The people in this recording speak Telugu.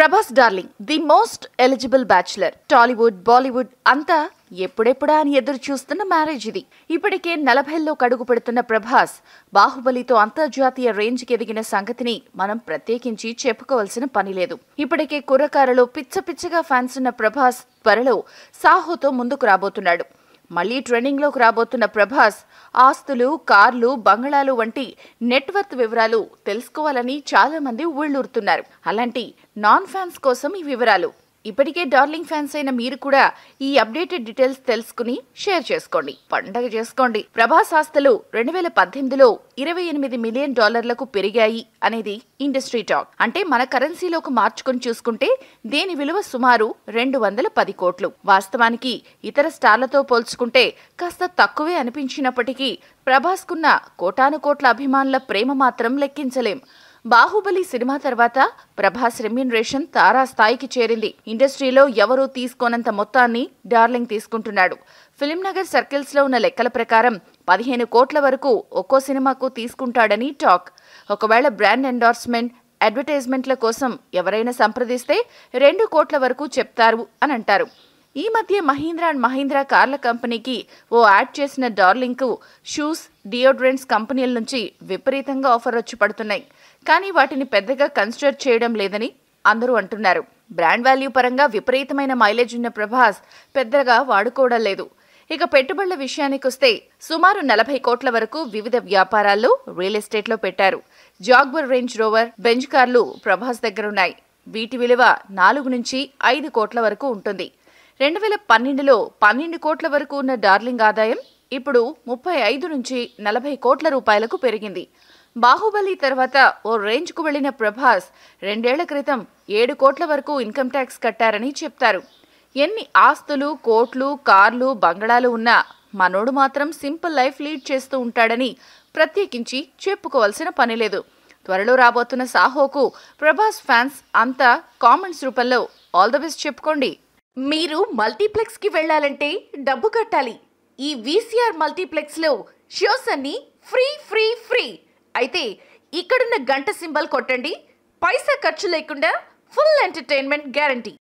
Prabhas darling the most eligible bachelor Tollywood Bollywood అంతా ఎప్పుడెప్పుడా అని ఎదురు చూస్తున్న మ్యారేజ్ ఇది ఇప్పటికే నలభైల్లో కడుగు పెడుతున్న ప్రభాస్ బాహుబలితో అంతర్జాతీయ రేంజ్కి ఎదిగిన సంగతిని మనం ప్రత్యేకించి చెప్పుకోవాల్సిన పని లేదు ఇప్పటికే కుర్రకారులో పిచ్చ పిచ్చగా ఫ్యాన్స్ ఉన్న ప్రభాస్ త్వరలో సాహోతో ముందుకు రాబోతున్నాడు మళ్లీ ట్రెండింగ్లోకి రాబోతున్న ప్రభాస్ ఆస్తులు కార్లు బంగళాలు వంటి నెట్వర్త్ వివరాలు తెలుసుకోవాలని చాలా మంది ఊళ్ళూరుతున్నారు అలాంటి నాన్ ఫ్యాన్స్ కోసం ఈ వివరాలు ఇప్పటికే డార్లింగ్ ఫ్యాన్స్ అయిన మీరు కూడా ఈ అప్డేటెడ్ డీటెయిల్స్ తెలుసుకుని షేర్ చేసుకోండి పండగ చేసుకోండి ప్రభాస్ ఆస్తులు రెండు వేల పద్దెనిమిదిలో ఇరవై ఎనిమిది మిలియన్ డాలర్లకు పెరిగాయి అనేది ఇండస్ట్రీ టాక్ అంటే మన కరెన్సీలోకి మార్చుకొని చూసుకుంటే దేని విలువ సుమారు రెండు వందల పది కోట్లు వాస్తవానికి ఇతర స్టార్లతో పోల్చుకుంటే కాస్త తక్కువే అనిపించినప్పటికీ ప్రభాస్కున్న కోటాను కోట్ల అభిమానుల ప్రేమ మాత్రం లెక్కించలేం బాహుబలి సినిమా తర్వాత ప్రభాస్ రెమ్యూనరేషన్ తారా స్థాయికి చేరింది ఇండస్ట్రీలో ఎవరూ తీసుకోనంత మొత్తాన్ని డార్లింగ్ తీసుకుంటున్నాడు ఫిలిం నగర్ సర్కిల్స్ లో ఉన్న లెక్కల ప్రకారం పదిహేను కోట్ల వరకు ఒక్కో సినిమాకు తీసుకుంటాడని టాక్ ఒకవేళ బ్రాండ్ ఎండార్స్మెంట్ అడ్వర్టైజ్మెంట్ల కోసం ఎవరైనా సంప్రదిస్తే రెండు కోట్ల వరకు చెప్తారు అని అంటారు ఈ మధ్య మహీంద్రా అండ్ మహీంద్రా కార్ల కంపెనీకి ఓ యాడ్ చేసిన డార్లింగ్కు షూస్ డియోడ్రెంట్స్ కంపెనీల నుంచి విపరీతంగా ఆఫర్ వచ్చి పడుతున్నాయి కానీ వాటిని పెద్దగా కన్సిడర్ చేయడం లేదని అందరూ అంటున్నారు బ్రాండ్ వాల్యూ పరంగా విపరీతమైన మైలేజ్ ఉన్న ప్రభాస్ పెద్దగా వాడుకోవడం లేదు ఇక పెట్టుబడుల విషయానికొస్తే సుమారు నలభై కోట్ల వరకు వివిధ వ్యాపారాల్లో రియల్ ఎస్టేట్లో పెట్టారు జాగ్వర్ రేంజ్ రోవర్ బెంజ్ కార్లు ప్రభాస్ దగ్గరున్నాయి వీటి విలువ నాలుగు నుంచి ఐదు కోట్ల వరకు ఉంటుంది రెండు వేల పన్నెండులో పన్నెండు కోట్ల వరకు ఉన్న డార్లింగ్ ఆదాయం ఇప్పుడు ముప్పై ఐదు నుంచి నలభై కోట్ల రూపాయలకు పెరిగింది బాహుబలి తర్వాత ఓ రేంజ్కు వెళ్లిన ప్రభాస్ రెండేళ్ల క్రితం ఏడు కోట్ల వరకు ఇన్కమ్ ట్యాక్స్ కట్టారని చెప్తారు ఎన్ని ఆస్తులు కోట్లు కార్లు బంగళాలు ఉన్నా మనోడు మాత్రం సింపుల్ లైఫ్ లీడ్ చేస్తూ ఉంటాడని ప్రత్యేకించి చెప్పుకోవాల్సిన పని లేదు త్వరలో రాబోతున్న సాహోకు ప్రభాస్ ఫ్యాన్స్ అంతా కామెంట్స్ రూపంలో ఆల్ ద బెస్ట్ చెప్పుకోండి మీరు మల్టీప్లెక్స్ కి వెళ్ళాలంటే డబ్బు కట్టాలి ఈ వీసీఆర్ మల్టీప్లెక్స్ లో షోస్ అన్ని ఫ్రీ ఫ్రీ ఫ్రీ అయితే ఇక్కడున్న గంట సింబల్ కొట్టండి పైసా ఖర్చు లేకుండా ఫుల్ ఎంటర్టైన్మెంట్ గ్యారంటీ